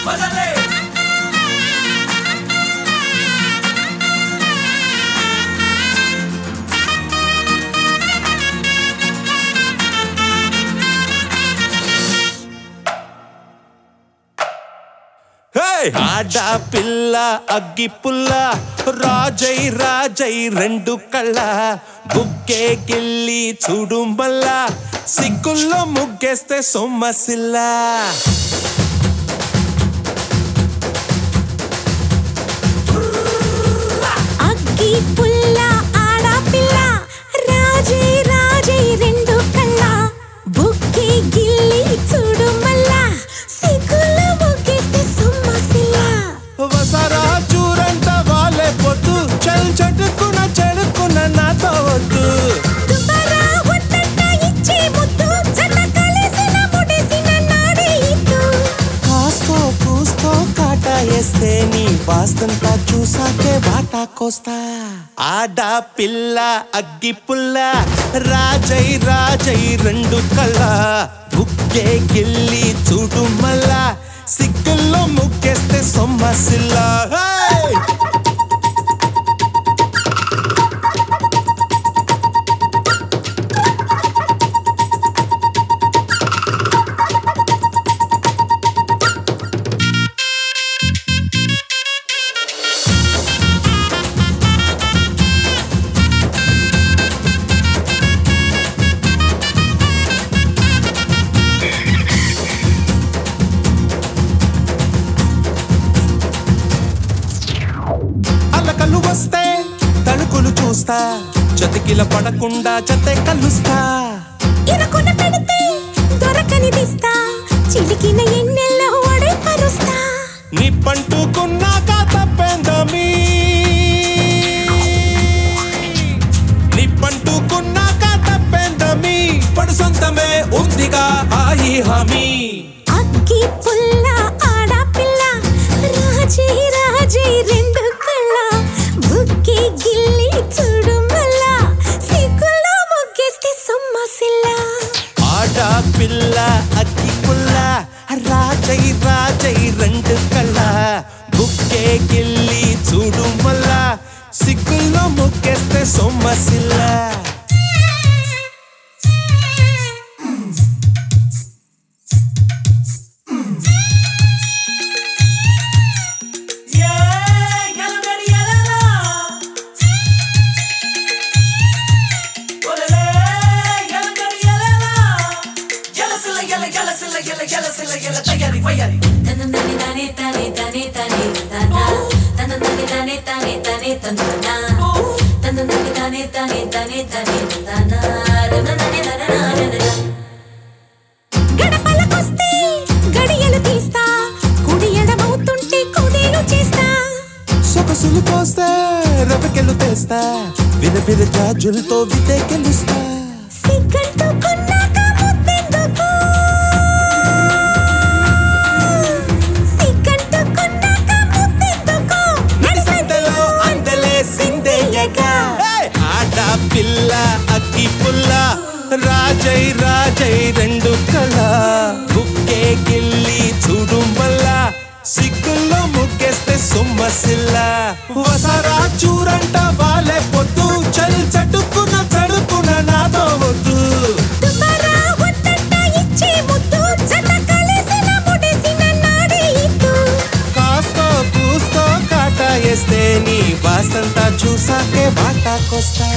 ఆడా పిల్ల అగ్గి పుల్ల రాజై రాజై రెండు కళ్ళ బుక్కే గిల్లి చూడు మల్లా సిగ్గుల్లో ముగ్గేస్తే సొమ్మసిల్లా అగ్గి పుల్ల ఆడపిల్ల రాజే రాజే రెండు కళ్ళ బుక్కి గిల్లి చూడు మల్లా సిగ్గుల ముగ్గేస్తే సొమ్మసిల్లా వసరా చూరంట వాళ్ళే పొద్దు చల్ చటుకున చెడుకున నాతో వద్దు దుబారా ఒట్టంట ఇచ్చే ముద్దు జత కలిసిన ముడేసిన నాడే ఇద్దు కాస్తో కూస్తో కాటా వేస్తే నీ వాస్తంతా చూసాకే వాటాకొస్తా ఆడ పిల్ల అగ్గి పుల్ల రాజై రాజై రెండు కళ్ళ బుక్కే గిల్లి చూడు మళ్ళా సిగ్గుల్లో ముగ్గేస్తే సొమ్మసిల్లా హే! అలకలు వస్తే తణుకులు చూస్తా చతికిల పడకుండా చతే కలుస్తా ఇరకున పెడితే దొరకని దిస్తా చిలికిన ఎన్నెల్లో ఒడే పరుస్తా నీ పంటుకున్నాక తప్పేందమీ నీ పంటుకున్నాక తప్పేందమీ పడు సొంతమే ఉందిగా ఆయి హామీ అగ్గి పుల్ల ఆడపిల్ల రాజే రాజే రెండు కళ్ళ బుక్కి గిల్లి చూడు మల్లా సిగ్గులో ముగ్గేస్తే సొమ్మసిల్లా ఆడ పిల్ల అగ్గి పుల్ల రాజై రాజై రెండు కళ్ళ బుక్కే గిల్లి చూడు మళ్ళా సిగ్గుల్లో ముక్కేస్తే సొమ్మసిల్లా గడపలకొస్తే గడియలు తీస్తా కుడి ఎడమవుతుంటే కుదేలు చేస్తా సొగసులు కోస్తే రవికెలు తెస్తా విర విర జాజులతో వితే గెలుస్తా సిగ్గంటుకున్నాక ముద్దెందుకు సిగ్గంటుకున్నాక ముద్దెందుకు నడిసెంతలో అందలే సిందెయ్యక ఆట పిల్ల అగ్గి పుల్ల రాజై రాజై రెండు కళ బుక్కే గిల్లి చూడు మళ్ళా సిగ్గుల్లో ముగ్గేస్తే సొమ్మసిల్ల వసరా చూరంట వాళ్ళే పొద్దు చల్ చటుకున చడుకున నాదో వద్దు దుబారా ఒట్టంట ఇచ్చే ముద్దు జత కలిసిన ముడేసిన నాడే ఇద్దు కాస్తో కూస్తో కాటా వేస్తే నీ వాసంతా చూసాకే వాటాకొస్తా